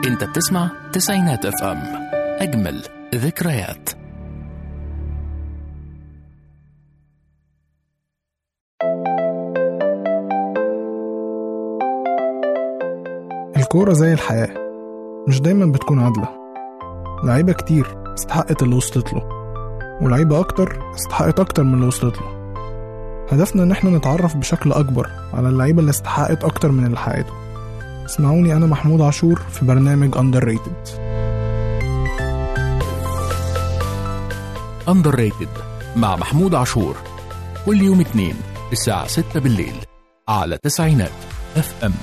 انت بتسمع تسعينات اف ام اجمل ذكريات الكورة زي الحياة مش دايما بتكون عادلة لعيبة كتير استحقت اللي وصلت له ولعيبة أكتر استحقت أكتر من اللي وصلت له هدفنا إن احنا نتعرف بشكل أكبر على اللعيبة اللي استحقت أكتر من اللي حققته اسمعوني أنا محمود عاشور في برنامج Underrated اندر ريتد مع محمود عاشور كل يوم اثنين الساعة 6 بالليل على تسعينات اف ام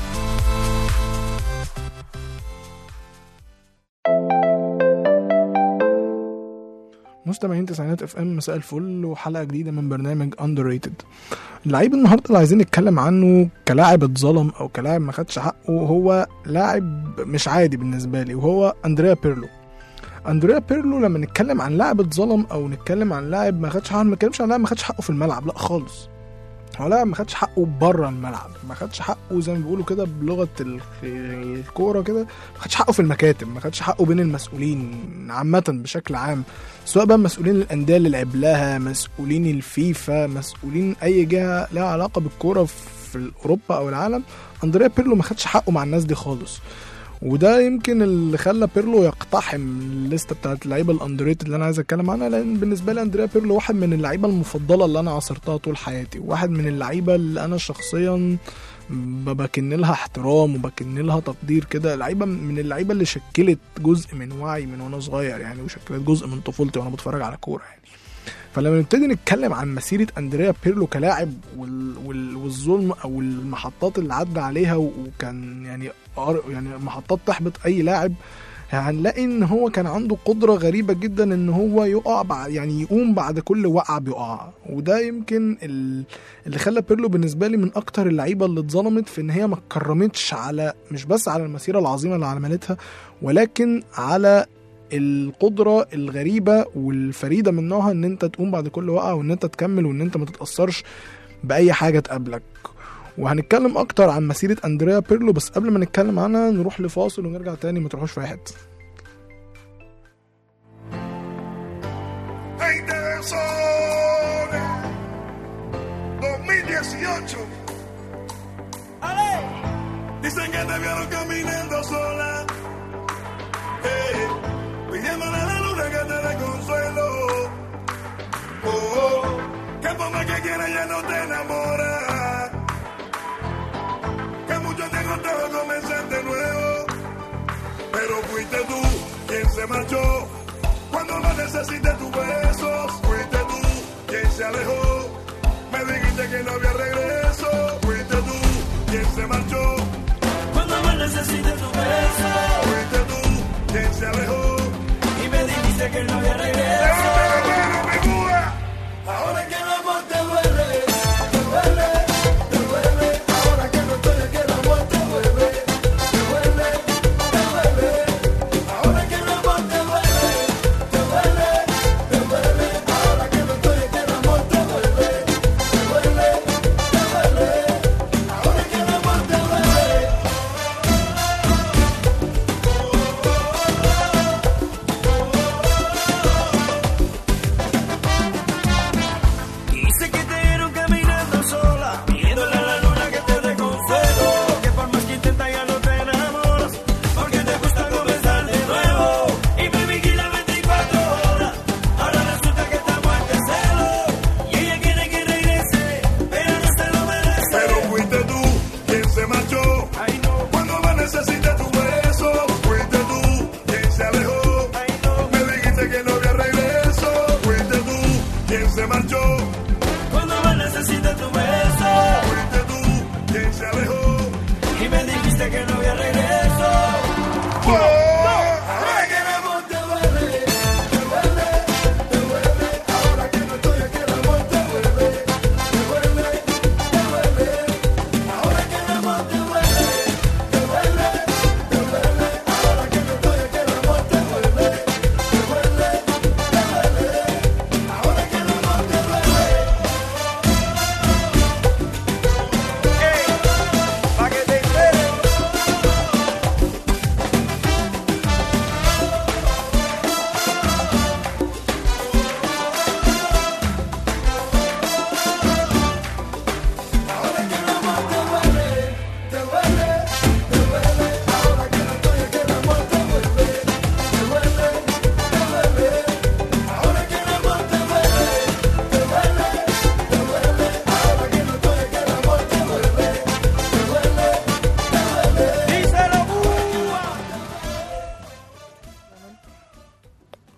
مستمعين تسعينات اف ام مساء الفل وحلقه جديده من برنامج اندر اللعيب النهارده اللي عايزين نتكلم عنه كلاعب اتظلم او كلاعب ما خدش حقه هو لاعب مش عادي بالنسبه لي وهو اندريا بيرلو اندريا بيرلو لما نتكلم عن لاعب اتظلم او نتكلم عن لاعب ما خدش حقه ما نتكلمش عن لاعب ما خدش حقه في الملعب لا خالص هو لاعب ما خدش حقه بره الملعب ما خدش حقه زي ما بيقولوا كده بلغه ال- الكوره كده ما خدش حقه في المكاتب ما خدش حقه بين المسؤولين عامه بشكل عام سواء بقى مسؤولين الانديه اللي لعب لها مسؤولين الفيفا مسؤولين اي جهه لها علاقه بالكوره في اوروبا او العالم اندريا بيرلو ما خدش حقه مع الناس دي خالص وده يمكن اللي خلى بيرلو يقتحم الليسته بتاعت اللعيبه الاندريتد اللي انا عايز اتكلم عنها لان بالنسبه لي اندريا بيرلو واحد من اللعيبه المفضله اللي انا عاصرتها طول حياتي واحد من اللعيبه اللي انا شخصيا ب- بكن لها احترام وبكن لها تقدير كده لعيبه من اللعيبه اللي شكلت جزء من وعي من وانا صغير يعني وشكلت جزء من طفولتي وانا بتفرج على كوره يعني فلما نبتدي نتكلم عن مسيره اندريا بيرلو كلاعب وال... وال... والظلم او المحطات اللي عدى عليها و- وكان يعني أر- يعني محطات تحبط اي لاعب هنلاقي ان هو كان عنده قدره غريبه جدا ان هو يقع بعد يعني يقوم بعد كل وقعه بيقع وده يمكن ال... اللي خلى بيرلو بالنسبه لي من اكتر اللعيبه اللي اتظلمت في ان هي ما اتكرمتش على مش بس على المسيره العظيمه اللي عملتها ولكن على القدره الغريبه والفريده من نوعها ان انت تقوم بعد كل وقعه وان انت تكمل وان انت ما تتاثرش باي حاجه تقابلك وهنتكلم اكتر عن مسيره اندريا بيرلو بس قبل ما نتكلم عنها نروح لفاصل ونرجع تاني ما تروحوش في اي حته 20 de Sol 2018. Dicen que te vieron caminando sola, eh, pidiéndole a la luna que te dé consuelo. Oh, oh, que por más que quieras ya no te enamora. Que mucho te costó comenzar de nuevo, pero fuiste tú quien se marchó. Cuando más necesité tus besos, fuiste tú quien se alejó. Me dijiste que no había regreso, fuiste tú quien se marchó. Cuando más necesité tu beso Fuiste tú quien se alejó. y me dijiste que no había regreso. Levanta la mano, mi búa. Ahora que el amor te duele, te duele, te duele. Ahora que no estoy aquí el amor te duele, te duele, te duele. Ahora que el amor te duele, te duele, te duele. Ahora que no estoy aquí el amor te duele, te duele, te duele.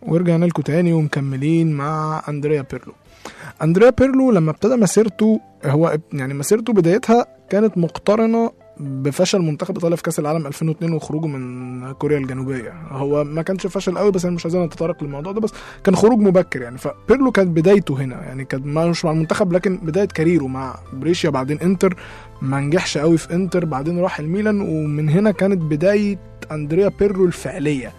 ورجعنا لكم تاني ومكملين مع اندريا بيرلو اندريا بيرلو لما ابتدى مسيرته هو يعني مسيرته بدايتها كانت مقترنه بفشل منتخب ايطاليا في كاس العالم 2002 وخروجه من كوريا الجنوبيه هو ما كانش فشل قوي بس انا مش عايزين نتطرق للموضوع ده بس كان خروج مبكر يعني فبيرلو كانت بدايته هنا يعني كان مش مع المنتخب لكن بدايه كاريره مع بريشيا بعدين انتر ما نجحش قوي في انتر بعدين راح الميلان ومن هنا كانت بدايه اندريا بيرلو الفعليه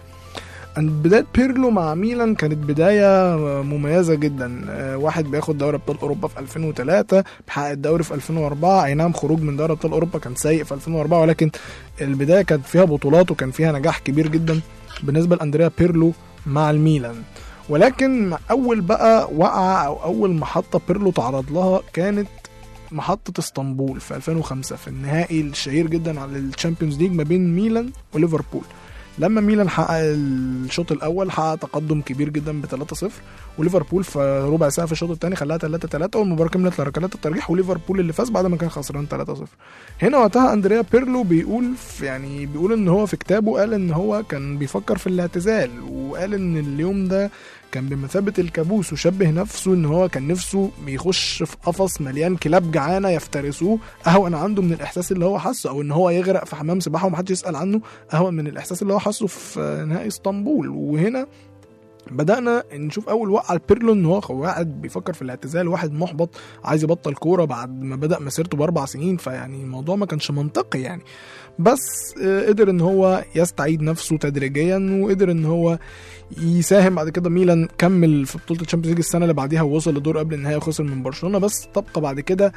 بداية بيرلو مع ميلان كانت بداية مميزة جدا آه، واحد بياخد دوري ابطال اوروبا في 2003 بيحقق الدوري في 2004 اي نعم خروج من دوري ابطال اوروبا كان سيء في 2004 ولكن البداية كانت فيها بطولات وكان فيها نجاح كبير جدا بالنسبة لاندريا بيرلو مع الميلان ولكن اول بقى وقعة او اول محطة بيرلو تعرض لها كانت محطة اسطنبول في 2005 في النهائي الشهير جدا على الشامبيونز ليج ما بين ميلان وليفربول لما ميلان حقق الشوط الاول حقق تقدم كبير جدا ب 3-0 وليفربول في ربع ساعه في الشوط الثاني خلاها 3-3 والمباراه كملت لركلات الترجيح وليفربول اللي فاز بعد ما كان خسران 3-0 هنا وقتها اندريا بيرلو بيقول في يعني بيقول ان هو في كتابه قال ان هو كان بيفكر في الاعتزال وقال ان اليوم ده كان بمثابة الكابوس وشبه نفسه ان هو كان نفسه بيخش في قفص مليان كلاب جعانة يفترسوه اهون عنده من الاحساس اللي هو حاسه او ان هو يغرق في حمام سباحة ومحدش يسأل عنه اهون من الاحساس اللي هو حاسه في نهائي اسطنبول وهنا بدأنا نشوف أول وقعة لبيرلو إن هو قاعد بيفكر في الاعتزال واحد محبط عايز يبطل كورة بعد ما بدأ مسيرته بأربع سنين فيعني الموضوع ما كانش منطقي يعني بس آه، قدر إن هو يستعيد نفسه تدريجيا وقدر إن هو يساهم بعد كده ميلان كمل في بطولة الشامبيونز ليج السنة اللي بعديها ووصل لدور قبل النهائي وخسر من برشلونة بس تبقى بعد كده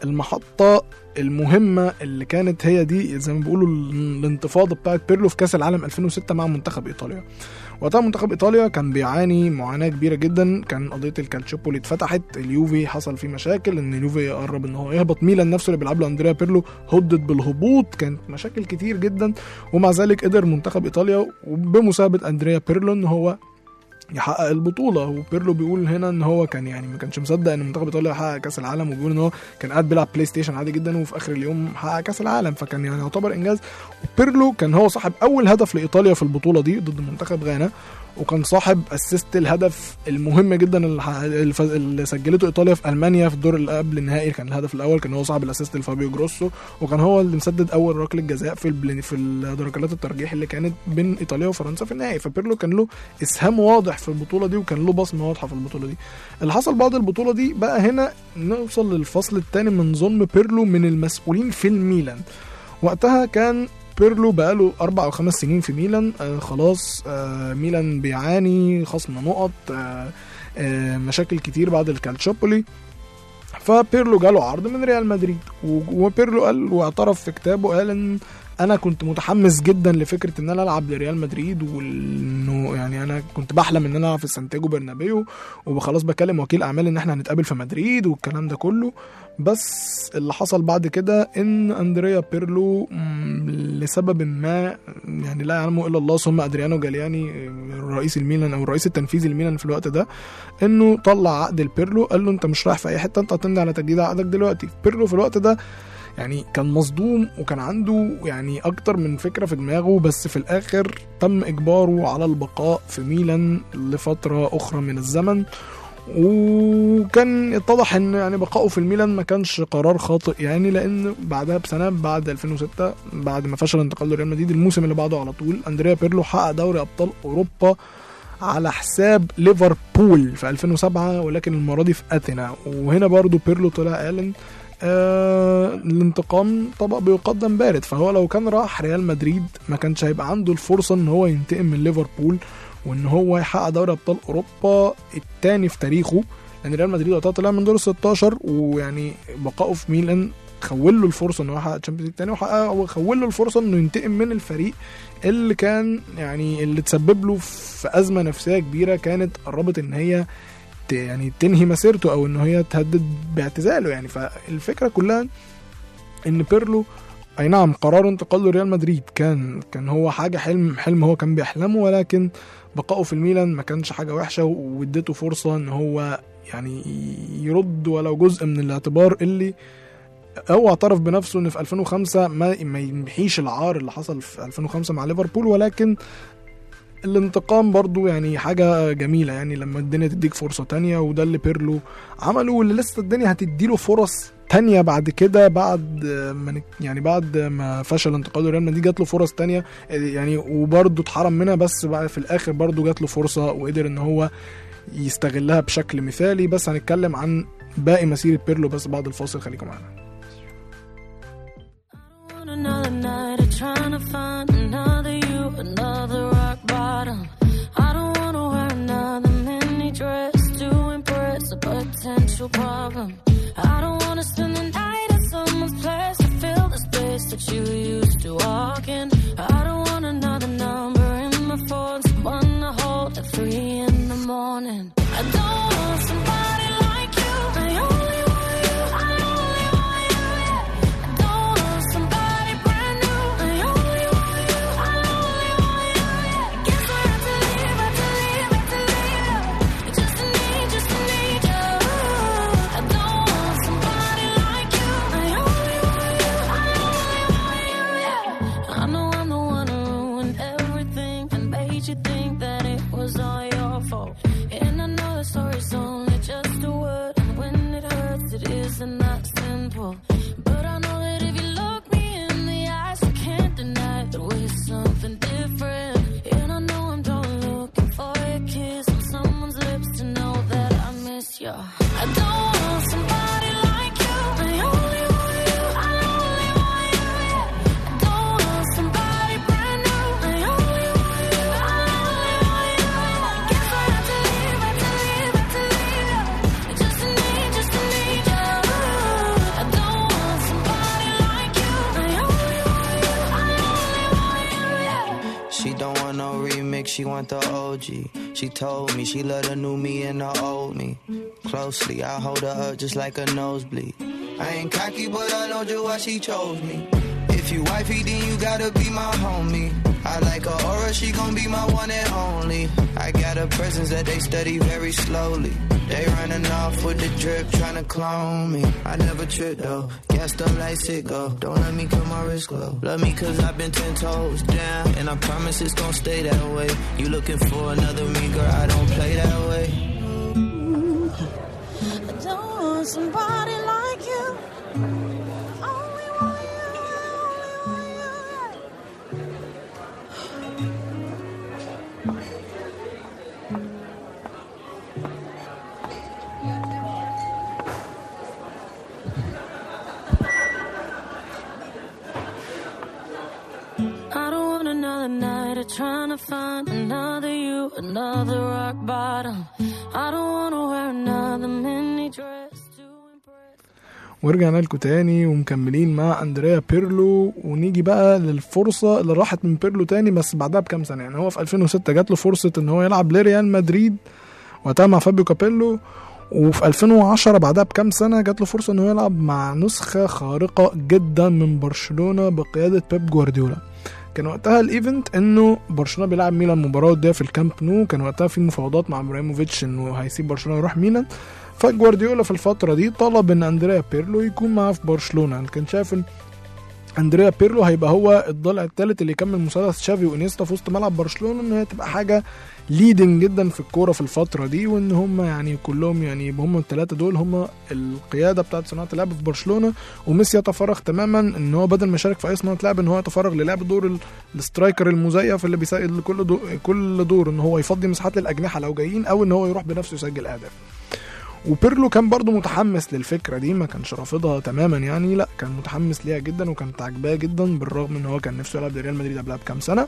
المحطة المهمة اللي كانت هي دي زي ما بيقولوا الانتفاضة بتاعت بيرلو في كأس العالم 2006 مع منتخب إيطاليا وقتها منتخب ايطاليا كان بيعاني معاناه كبيره جدا كان قضيه الكالتشوبولي اتفتحت اليوفي حصل فيه مشاكل ان اليوفي قرب ان هو يهبط ميلان نفسه اللي بيلعب له اندريا بيرلو هدد بالهبوط كانت مشاكل كتير جدا ومع ذلك قدر منتخب ايطاليا بمساعده اندريا بيرلو ان هو يحقق البطوله وبيرلو بيقول هنا ان هو كان يعني ما كانش مصدق ان منتخب ايطاليا يحقق كاس العالم وبيقول ان هو كان قاعد بيلعب بلاي ستيشن عادي جدا وفي اخر اليوم حقق كاس العالم فكان يعني يعتبر انجاز وبيرلو كان هو صاحب اول هدف لايطاليا في البطوله دي ضد منتخب غانا وكان صاحب اسيست الهدف المهم جدا اللي ح- اللي ف- اللي سجلته ايطاليا في المانيا في الدور اللي قبل النهائي كان الهدف الاول كان هو صاحب الاسيست لفابيو جروسو وكان هو اللي مسدد اول ركله جزاء في البل- في ركلات الترجيح اللي كانت بين ايطاليا وفرنسا في النهائي فبيرلو كان له اسهام واضح في البطوله دي وكان له بصمه واضحه في البطوله دي اللي حصل بعد البطوله دي بقى هنا نوصل للفصل الثاني من ظلم بيرلو من المسؤولين في الميلان وقتها كان بيرلو بقاله أربع أو خمس سنين في ميلان آه خلاص آه ميلان بيعاني خصم نقط آه آه مشاكل كتير بعد الكالتشوبولي فبيرلو جاله عرض من ريال مدريد و- وبيرلو قال واعترف في كتابه قال ان انا كنت متحمس جدا لفكره ان انا العب لريال مدريد وانه يعني انا كنت بحلم ان انا العب في سانتياغو برنابيو وخلاص بكلم وكيل اعمال ان احنا هنتقابل في مدريد والكلام ده كله بس اللي حصل بعد كده ان اندريا بيرلو مم، لسبب ما يعني لا يعلمه الا الله ثم ادريانو جالياني رئيس الميلان او الرئيس التنفيذي الميلان في الوقت ده انه طلع عقد لبيرلو قال له انت مش رايح في اي حته انت هتمضي على تجديد عقدك دلوقتي بيرلو في الوقت ده يعني كان مصدوم وكان عنده يعني اكتر من فكره في دماغه بس في الاخر تم اجباره على البقاء في ميلان لفتره اخرى من الزمن وكان اتضح ان يعني بقائه في الميلان ما كانش قرار خاطئ يعني لان بعدها بسنه بعد 2006 بعد ما فشل انتقاله لريال مدريد الموسم اللي بعده على طول اندريا بيرلو حقق دوري ابطال اوروبا على حساب ليفربول في 2007 ولكن المره دي في اثينا وهنا برضو بيرلو طلع قال ان آه الانتقام طبق بيقدم بارد فهو لو كان راح ريال مدريد ما كانش هيبقى عنده الفرصه ان هو ينتقم من ليفربول وان هو يحقق دوري ابطال اوروبا الثاني في تاريخه لان ريال مدريد وقتها طلع من دور ال 16 ويعني بقائه في ميلان خول له الفرصه انه يحقق تشامبيونز ليج تاني وحقق وخول له الفرصه انه ينتقم من الفريق اللي كان يعني اللي تسبب له في ازمه نفسيه كبيره كانت قربت ان هي ت- يعني تنهي مسيرته او ان هي تهدد باعتزاله يعني فالفكره كلها ان بيرلو اي نعم قرار انتقاله لريال مدريد كان كان هو حاجه حلم حلم هو كان بيحلمه ولكن بقائه في الميلان ما كانش حاجه وحشه واديته فرصه ان هو يعني يرد ولو جزء من الاعتبار اللي هو اعترف بنفسه ان في 2005 ما ما يمحيش العار اللي حصل في 2005 مع ليفربول ولكن الانتقام برضو يعني حاجة جميلة يعني لما الدنيا تديك فرصة تانية وده اللي بيرلو عمله واللي لسه الدنيا هتديله فرص تانية بعد كده بعد ما نك- يعني بعد ما فشل انتقاله ريال مدريد جات له فرص تانية يعني وبرضه اتحرم منها بس بقى في الاخر برضه جات له فرصة وقدر ان هو يستغلها بشكل مثالي بس هنتكلم عن باقي مسيرة بيرلو بس بعد الفاصل خليكم معانا want another night of trying to find another you, another rock bottom. I don't wanna wear another mini dress to impress a potential problem. I don't wanna spend the night at someone's place to fill the space that you used to walk in. I don't want another number in my phone, someone to hold at three in the morning. I don't want somebody like you. I only want you. I only want you. Yeah. I don't want somebody brand new. I only want you. I only want you. Yeah. Guess I have to leave, have to leave, have to leave. Just to need, just to need you. I don't want somebody like you. I only want you. I only want you. Yeah. I know I'm the one who ruined everything and made you think that it was all your fault. And I know the story's only just a word, and when it hurts, it isn't that simple. But I know that if you look me in the eyes, I can't deny that we're something different. And I know I'm done looking for a kiss on someone's lips to know that I miss you. I don't want somebody like you. I only want you. I only want you. Yeah. I don't want somebody brand new. I only want you. I only want you. Yeah. Guess I have to leave, have to leave, have to leave you. Just to need, just to need you. I don't want somebody like you. I only want you. I only want you. Yeah. She don't want no remix, she want the OG. She told me she love the new me and the old me. Closely, I hold her up just like a nosebleed. I ain't cocky, but I know just why she chose me. If you wifey, then you gotta be my homie. I like her aura, she gon' be my one and only. I got a presence that they study very slowly. They running off with the drip, tryna clone me. I never trip though, gassed up like sicko. Don't let me cut my wrist glow. Love me cause I've been ten toes down, and I promise it's gon' stay that way. You looking for another me, girl? I don't play that way. I don't want somebody like you. I only want you. I only want you. Yeah. I don't want another night of trying to find another you, another rock bottom. I don't wanna wear another mini dress to impress. ورجعنا لكم تاني ومكملين مع اندريا بيرلو ونيجي بقى للفرصه اللي راحت من بيرلو تاني بس بعدها بكام سنه يعني هو في 2006 جات له فرصه ان هو يلعب لريال مدريد وقتها مع فابيو كابيلو وفي 2010 بعدها بكام سنه جات له فرصه ان هو يلعب مع نسخه خارقه جدا من برشلونه بقياده بيب جوارديولا كان وقتها الايفنت انه برشلونه بيلعب ميلان مباراه وديه في الكامب نو كان وقتها في مفاوضات مع ابراهيموفيتش انه هيسيب برشلونه يروح ميلان فجوارديولا في الفتره دي طلب ان اندريا بيرلو يكون معاه في برشلونه كان شايف ان اندريا بيرلو هيبقى هو الضلع الثالث اللي يكمل مثلث شافي وانيستا في وسط ملعب برشلونه ان هي تبقى حاجه ليدنج جدا في الكوره في الفتره دي وان هم يعني كلهم يعني هم الثلاثه دول هم القياده بتاعت صناعه اللعب في برشلونه وميسي يتفرغ تماما ان هو بدل ما يشارك في اي صناعه لعب ان هو يتفرغ للعب دور ال- السترايكر المزيف اللي بيساعد لكل دور كل دور ان هو يفضي مساحات للاجنحه لو جايين او ان هو يروح بنفسه يسجل اهداف وبيرلو كان برضو متحمس للفكره دي ما كانش رافضها تماما يعني لا كان متحمس ليها جدا وكانت عاجباه جدا بالرغم ان هو كان نفسه يلعب لريال مدريد قبلها بكام سنه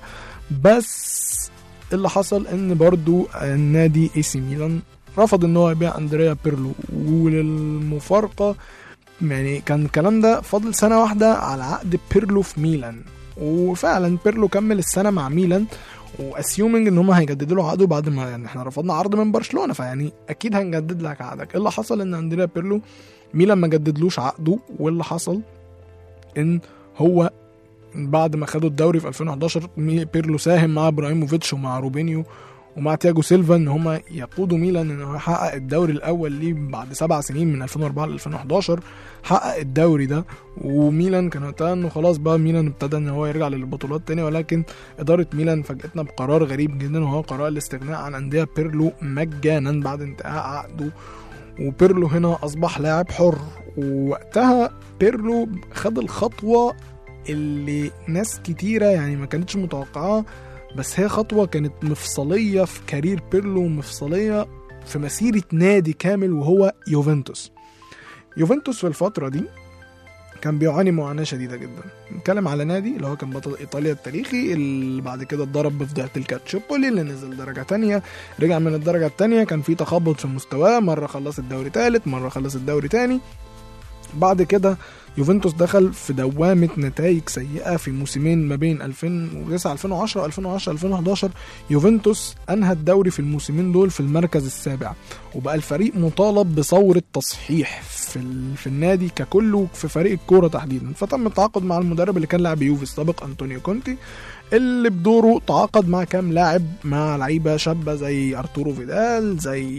بس اللي حصل ان برضو النادي اي سي ميلان رفض ان هو يبيع اندريا بيرلو وللمفارقه يعني كان الكلام ده فاضل سنه واحده على عقد بيرلو في ميلان وفعلا بيرلو كمل السنه مع ميلان واسيومنج ان هم هيجددوا له عقده بعد ما يعني احنا رفضنا عرض من برشلونه فيعني اكيد هنجدد لك عقدك إيه اللي حصل ان اندريا بيرلو ميلان ما جددلوش عقده واللي حصل ان هو بعد ما خدوا الدوري في 2011 مي- بيرلو ساهم مع ابراهيموفيتش ومع روبينيو ومع تياجو سيلفا ان هما يقودوا ميلان ان هو يحقق الدوري الاول ليه بعد سبع سنين من 2004 ل 2011 حقق الدوري ده وميلان كان وقتها انه خلاص بقى ميلان ابتدى ان هو يرجع للبطولات تاني ولكن اداره ميلان فاجئتنا بقرار غريب جدا وهو قرار الاستغناء عن انديه بيرلو مجانا بعد انتهاء عقده وبيرلو هنا اصبح لاعب حر ووقتها بيرلو خد الخطوه اللي ناس كتيره يعني ما كانتش متوقعاها بس هي خطوه كانت مفصليه في كارير بيرلو ومفصليه في مسيره نادي كامل وهو يوفنتوس يوفنتوس في الفتره دي كان بيعاني معاناة شديدة جدا نتكلم على نادي اللي هو كان بطل إيطاليا التاريخي اللي بعد كده اتضرب بفضيحة الكاتشوبولي اللي نزل درجة تانية رجع من الدرجة التانية كان في تخبط في مستواه مرة خلص الدوري تالت مرة خلص الدوري تاني بعد كده يوفنتوس دخل في دوامة نتائج سيئة في موسمين ما بين 2009 2010 2010 2011 يوفنتوس أنهى الدوري في الموسمين دول في المركز السابع وبقى الفريق مطالب بثورة تصحيح في, ال... في النادي ككل وفي فريق الكورة تحديدا فتم التعاقد مع المدرب اللي كان لاعب يوفي السابق أنطونيو كونتي اللي بدوره تعاقد مع كام لاعب مع لعيبة شابة زي أرتورو فيدال زي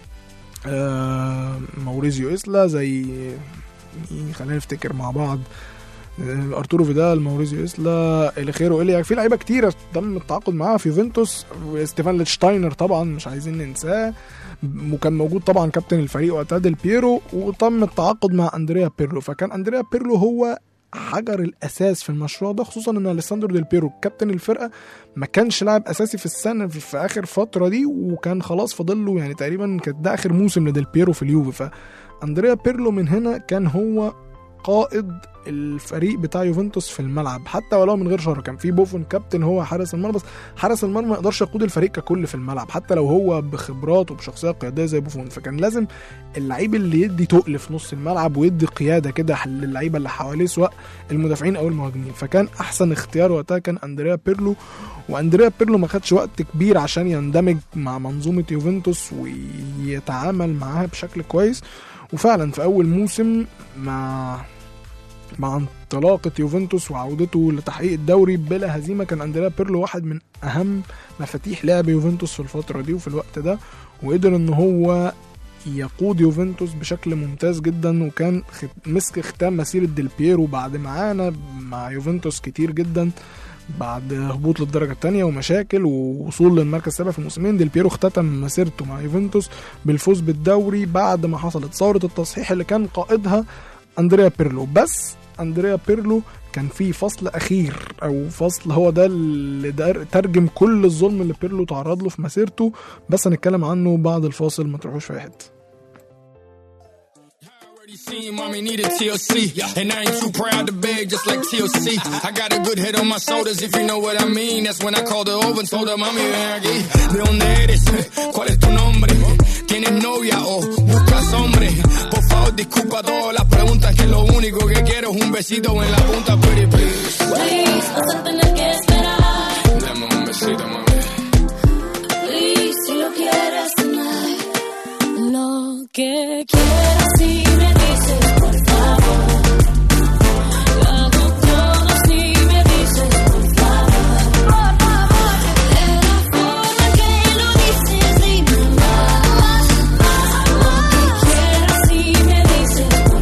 آه موريزيو إسلا زي مين؟ خلينا نفتكر مع بعض آه، ارتورو فيدال موريزيو اسلا الخيرو الياك في لعيبه كتيره تم التعاقد معاها في يوفنتوس ستيفان ليتشتاينر طبعا مش عايزين ننساه وكان موجود طبعا كابتن الفريق وقتها ديل بيرو وتم التعاقد مع اندريا بيرلو فكان اندريا بيرلو هو حجر الاساس في المشروع ده خصوصا ان اليساندرو ديل بيرو كابتن الفرقه ما كانش لاعب اساسي في السنه في, في اخر فتره دي وكان خلاص فاضل له يعني تقريبا كانت ده اخر موسم لديل بيرو في اليوفي فاندريا بيرلو من هنا كان هو قائد الفريق بتاع يوفنتوس في الملعب حتى ولو من غير شر كان في بوفون كابتن هو حارس المرمى بس حارس المرمى ما يقدرش يقود الفريق ككل في الملعب حتى لو هو بخبرات وبشخصيه قياديه زي بوفون فكان لازم اللعيب اللي يدي تقل في نص الملعب ويدي قياده كده للعيبه اللي حواليه سواء المدافعين او المهاجمين فكان احسن اختيار وقتها كان اندريا بيرلو واندريا بيرلو ما خدش وقت كبير عشان يندمج مع منظومه يوفنتوس ويتعامل معاها بشكل كويس وفعلا في اول موسم مع مع انطلاقة يوفنتوس وعودته لتحقيق الدوري بلا هزيمة كان أندريا بيرلو واحد من أهم مفاتيح لعب يوفنتوس في الفترة دي وفي الوقت ده وقدر إن هو يقود يوفنتوس بشكل ممتاز جدا وكان خت- مسك ختام مسيرة ديل بيرو بعد معانا مع يوفنتوس كتير جدا بعد هبوط للدرجة الثانية ومشاكل ووصول للمركز السابع في موسمين ديل بيرو اختتم مسيرته مع يوفنتوس بالفوز بالدوري بعد ما حصلت ثورة التصحيح اللي كان قائدها أندريا بيرلو بس أندريا بيرلو كان في فصل أخير أو فصل هو ده اللي دار- ترجم كل الظلم اللي بيرلو تعرض له في مسيرته بس هنتكلم عنه بعد الفاصل ما تروحوش في أي حتة Already seen mommy needed TLC, and I ain't too proud to beg, just like TLC. I got a good head on my shoulders, if you know what I mean. That's when I called her over and told her, mami, ven aquí. ¿De dónde eres? ¿Cuál es tu nombre? ¿Tienes novia o buscas hombre? Por favor, disculpa todas las preguntas, que lo único que quiero es un besito en la punta, pretty please. Please, no se tener que esperar. Dame un besito, mami. Please, si lo quieres tonight. Lo que quieras si me dices, por favor. Lo hago todo si me dices, por favor. Por favor. De la forma que lo dices, dime más. Lo que quieras si me dices, por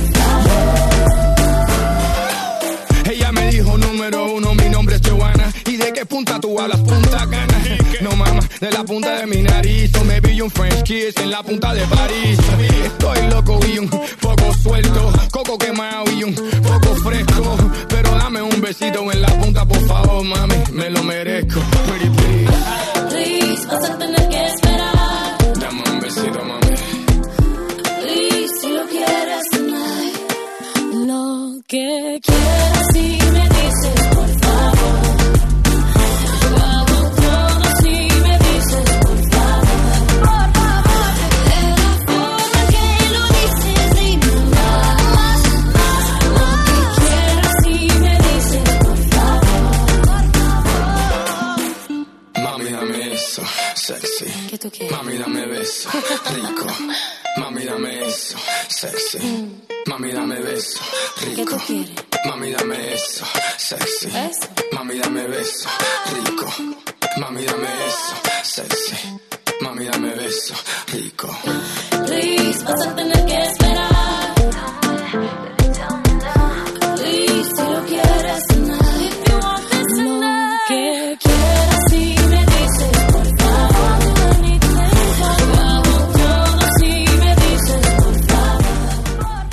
favor. Ella me dijo número uno, mi nombre es Joana. ¿Y de qué punta tú a las puntas ganas? No mama, de la punta de mi nariz. O me vi un French kiss en la punta de París. Estoy loco y un poco suelto. Coco quemado y un poco fresco. Pero dame un besito en la punta, por favor, mami. Me lo merezco. Pretty please. Please, vas a tener que esperar. Dame un besito, mami. Please, si lo quieres tonight. Lo que quieras si me dices, por favor. Yo hago todo si me dices, por favor. Por favor. De la forma que lo dices, dime más. Lo que quieras si me dices, por favor. Mami, dame eso, sexy. ¿Qué tú quieres? Mami, dame beso, rico. Mami, dame eso, sexy. Mami, dame beso, ¿Qué rico. tú quieres? Mami, dame eso, sexy. Eso. Mami, dame beso, rico. Mami, dame eso, sexy. Mami, dame beso, rico. Please, vas a tener que esperar. Please, si lo quieres tonight. If you want this Lo que quieras si me dices, por favor. Anything, yo hago todo si me dices, por favor.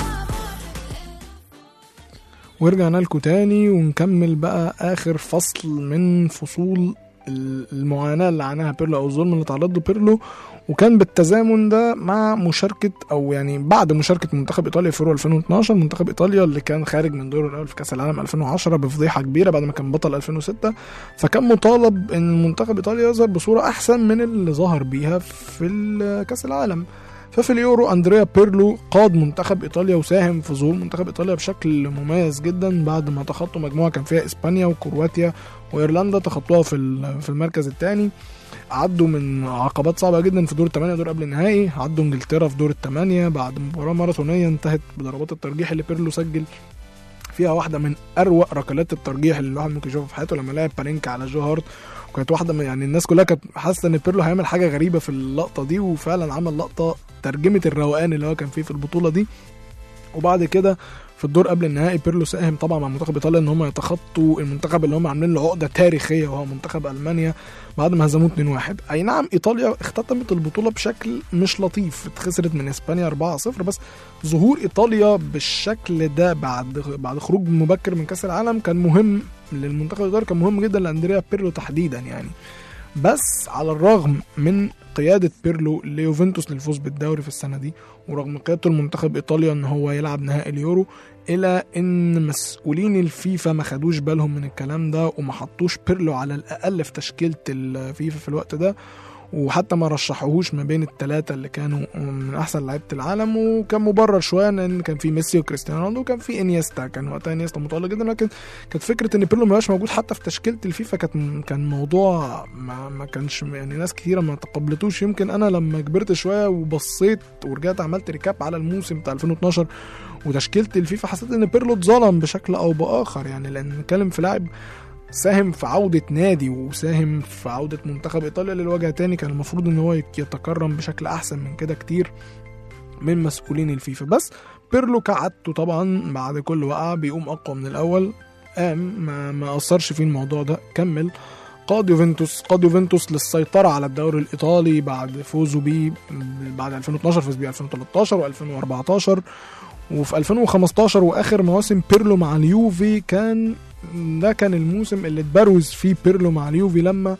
ورجعنا لكم تاني ونكمل بقى اخر فصل من فصول ال- المعاناه اللي عاناها بيرلو او الظلم اللي تعرض له بيرلو وكان بالتزامن ده مع مشاركه او يعني بعد مشاركه منتخب ايطاليا في يورو 2012 منتخب ايطاليا اللي كان خارج من دوره الاول في كاس العالم 2010 بفضيحه كبيره بعد ما كان بطل 2006 فكان مطالب ان منتخب ايطاليا يظهر بصوره احسن من اللي ظهر بيها في ال- كاس العالم ففي اليورو اندريا بيرلو قاد منتخب ايطاليا وساهم في ظهور منتخب ايطاليا بشكل مميز جدا بعد ما تخطوا مجموعه كان فيها اسبانيا وكرواتيا وايرلندا تخطوها في ال- في المركز الثاني عدوا من عقبات صعبه جدا في دور الثمانيه دور قبل النهائي عدوا انجلترا في دور الثمانيه بعد مباراه ماراثونيه انتهت بضربات الترجيح اللي بيرلو سجل فيها واحده من اروع ركلات الترجيح اللي الواحد ممكن يشوفها في حياته لما لعب بارينكا على جو هارت وكانت واحده من يعني الناس كلها كانت حاسه ان بيرلو هيعمل حاجه غريبه في اللقطه دي وفعلا عمل لقطه ترجمه الروقان اللي هو كان فيه في البطوله دي وبعد كده في الدور قبل النهائي بيرلو ساهم طبعا مع منتخب ايطاليا ان هم يتخطوا المنتخب اللي هم عاملين له عقده تاريخيه وهو منتخب المانيا بعد ما هزموه 2-1 اي نعم ايطاليا اختتمت البطوله بشكل مش لطيف اتخسرت من اسبانيا 4-0 بس ظهور ايطاليا بالشكل ده بعد بعد خروج مبكر من كاس العالم كان مهم للمنتخب الايطالي كان مهم جدا لاندريا بيرلو تحديدا يعني بس على الرغم من قيادة بيرلو ليوفنتوس للفوز بالدوري في السنة دي ورغم قيادته المنتخب إيطاليا إن هو يلعب نهائي اليورو إلى إن مسؤولين الفيفا ما خدوش بالهم من الكلام ده وما حطوش بيرلو على الأقل في تشكيلة الفيفا في الوقت ده وحتى ما رشحوهوش ما بين الثلاثة اللي كانوا من أحسن لعيبة العالم وكان مبرر شوية إن كان في ميسي وكريستيانو رونالدو وكان في انيستا كان وقتها انيستا متألق جدا لكن كانت فكرة إن بيرلو ما يبقاش موجود حتى في تشكيلة الفيفا كانت كان موضوع ما, ما كانش يعني ناس كتيرة ما تقبلتوش يمكن أنا لما كبرت شوية وبصيت ورجعت عملت ريكاب على الموسم بتاع 2012 وتشكيلة الفيفا حسيت إن بيرلو اتظلم بشكل أو بآخر يعني لأن نتكلم في لاعب ساهم في عودة نادي وساهم في عودة منتخب إيطاليا للوجه تاني كان المفروض إن هو يتكرم بشكل أحسن من كده كتير من مسؤولين الفيفا بس بيرلو كعادته طبعا بعد كل وقعة بيقوم أقوى من الأول قام ما, ما أثرش فيه الموضوع ده كمل قاد يوفنتوس قاد يوفنتوس للسيطرة على الدوري الإيطالي بعد فوزه بيه بعد 2012 فاز بيه 2013 و2014 وفي 2015 واخر مواسم بيرلو مع اليوفي كان ده كان الموسم اللي اتبروز فيه بيرلو مع اليوفي لما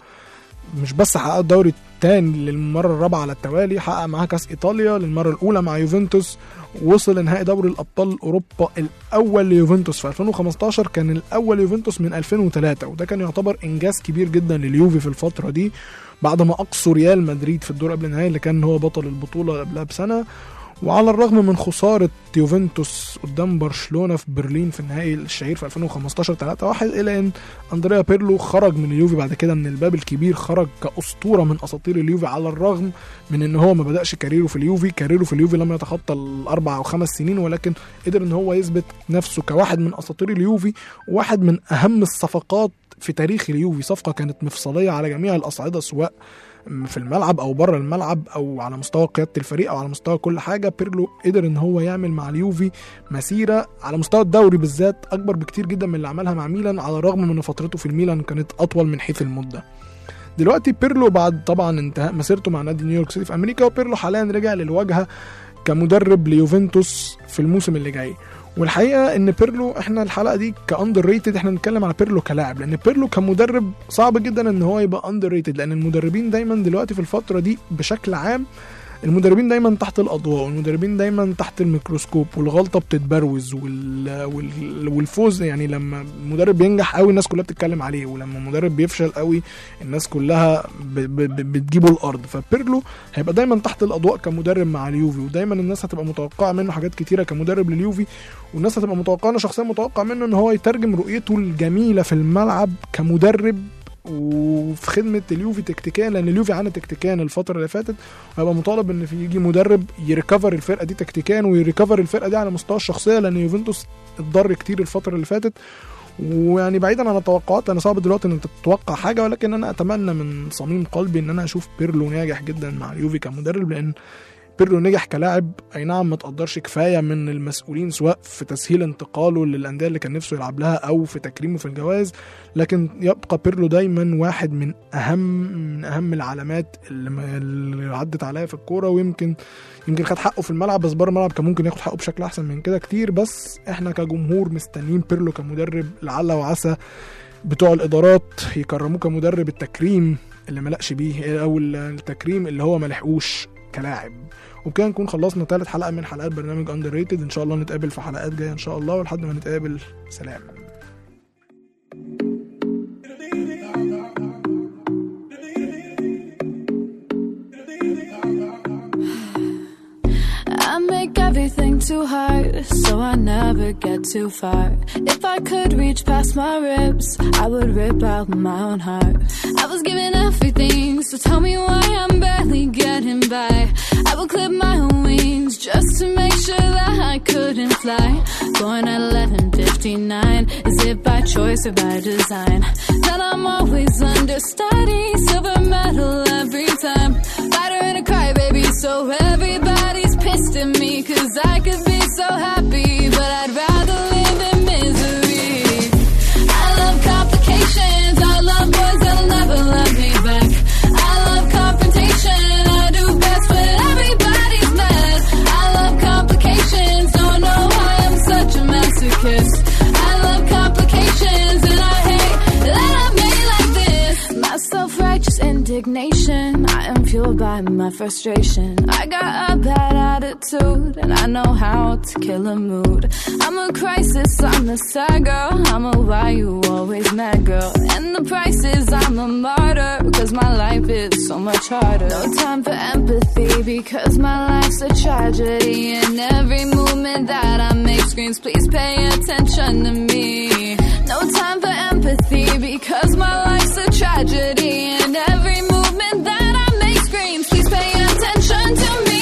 مش بس حقق الدوري الثاني للمره الرابعه على التوالي حقق معاه كاس ايطاليا للمره الاولى مع يوفنتوس وصل لنهائي دوري الابطال اوروبا الاول ليوفنتوس في 2015 كان الاول يوفنتوس من 2003 وده كان يعتبر انجاز كبير جدا لليوفي في الفتره دي بعد ما اقصوا ريال مدريد في الدور قبل النهائي اللي كان هو بطل البطوله قبلها بسنه وعلى الرغم من خسارة يوفنتوس قدام برشلونة في برلين في النهائي الشهير في 2015 3-1 إلى أن أندريا بيرلو خرج من اليوفي بعد كده من الباب الكبير خرج كأسطورة من أساطير اليوفي على الرغم من أن هو ما بدأش كاريره في اليوفي كاريره في اليوفي لم يتخطى الأربع أو خمس سنين ولكن قدر أن هو يثبت نفسه كواحد من أساطير اليوفي واحد من أهم الصفقات في تاريخ اليوفي صفقة كانت مفصلية على جميع الأصعدة سواء في الملعب او بره الملعب او على مستوى قياده الفريق او على مستوى كل حاجه بيرلو قدر ان هو يعمل مع اليوفي مسيره على مستوى الدوري بالذات اكبر بكتير جدا من اللي عملها مع ميلان على الرغم من ان فترته في الميلان كانت اطول من حيث المده دلوقتي بيرلو بعد طبعا انتهاء مسيرته مع نادي نيويورك سيتي في امريكا وبيرلو حاليا رجع للواجهه كمدرب ليوفنتوس في الموسم اللي جاي والحقيقه ان بيرلو احنا الحلقه دي كاندر ريتد احنا بنتكلم على بيرلو كلاعب لان بيرلو كمدرب صعب جدا ان هو يبقى اندر ريتد لان المدربين دايما دلوقتي في الفتره دي بشكل عام المدربين دايما تحت الاضواء والمدربين دايما تحت الميكروسكوب والغلطه بتتبروز وال... وال... والفوز يعني لما المدرب بينجح قوي الناس كلها بتتكلم عليه ولما المدرب بيفشل قوي الناس كلها ب... ب... ب... بتجيبه الارض فبيرلو هيبقى دايما تحت الاضواء كمدرب مع اليوفي ودايما الناس هتبقى متوقعه منه حاجات كتيره كمدرب لليوفي والناس هتبقى متوقعه انا شخصيا متوقع منه ان هو يترجم رؤيته الجميله في الملعب كمدرب وفي خدمه اليوفي تكتيكيا لان اليوفي عانى تكتيكيا الفتره اللي فاتت وهيبقى مطالب ان في يجي مدرب يريكفر الفرقه دي تكتيكيا ويريكفر الفرقه دي على مستوى الشخصيه لان يوفنتوس اتضر كتير الفتره اللي فاتت ويعني بعيدا عن التوقعات انا صعب دلوقتي ان انت تتوقع حاجه ولكن انا اتمنى من صميم قلبي ان انا اشوف بيرلو ناجح جدا مع اليوفي كمدرب لان بيرلو نجح كلاعب اي نعم ما تقدرش كفايه من المسؤولين سواء في تسهيل انتقاله للانديه اللي كان نفسه يلعب لها او في تكريمه في الجوائز لكن يبقى بيرلو دايما واحد من اهم من اهم العلامات اللي, ما- اللي عدت عليا في الكوره ويمكن يمكن خد حقه في الملعب بس بره الملعب كان ممكن ياخد حقه بشكل احسن من كده كتير بس احنا كجمهور مستنيين بيرلو كمدرب لعل وعسى بتوع الادارات يكرموه كمدرب التكريم اللي ما لقش بيه او التكريم اللي هو ما لحقوش كلاعب وبكده نكون خلصنا ثالث حلقه من حلقات برنامج اندر ريتد ان شاء الله نتقابل في حلقات جايه ان شاء الله ولحد ما نتقابل سلام I make everything too hard, so I never get too far. If I could reach past my ribs, I would rip out my own heart. I was given everything, so tell me why I'm barely getting by. I would clip my own wings just to make sure that I couldn't fly. Born at 11:59, is it by choice or by design? That I'm always understudy, silver medal every time. Fighter and a crybaby, so everybody's pissed at me. Cause I could be so happy, but I'd rather live in misery. I love complications, I love boys that'll never love me back. I love confrontation, I do best when everybody's mad. I love complications, don't know why I'm such a masochist. I love complications, and I hate that I'm made like this. My self-righteous indignation, I am fueled by my frustration. I got a bad attitude, and I know how to kill a mood. I'm a crisis, I'm a sad girl. I'm a why you always mad girl. And the price is I'm a martyr, cause my life is so much harder. No time for empathy, because my life's a tragedy. And every movement that I make screams, please pay attention to me. No time for empathy, because my life's a tragedy. And every movement that I make screams, please pay attention to me.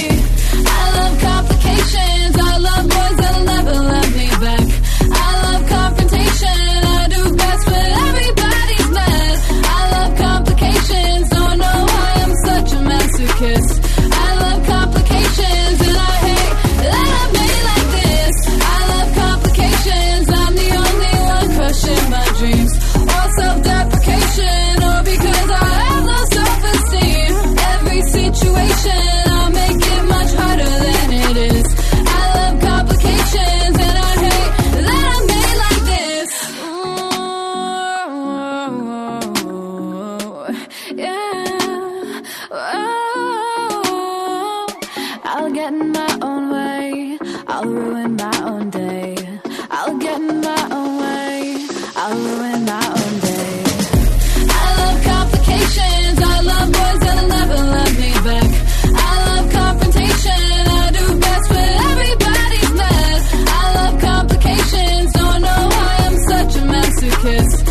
I love complications, I love boys that'll never love me back. I love confrontation, I do best when everybody's mad. I love complications, don't know why I'm such a masochist. I love complications, and I hate that I'm made like this. I love complications, I'm the only one crushing my dreams. All self-deprecation, or because I have no self-esteem. Every situation, I'll make it much harder than it is. I love complications, and I hate that I'm made like this. Ooh, yeah. Oh, I'll get in my own way. I'll ruin my own day. I'll get in my own way. I'll ruin my own day. I love complications. I love boys that'll never love me back. I love confrontation. I do best when everybody's mad. I love complications. Don't know why I'm such a masochist.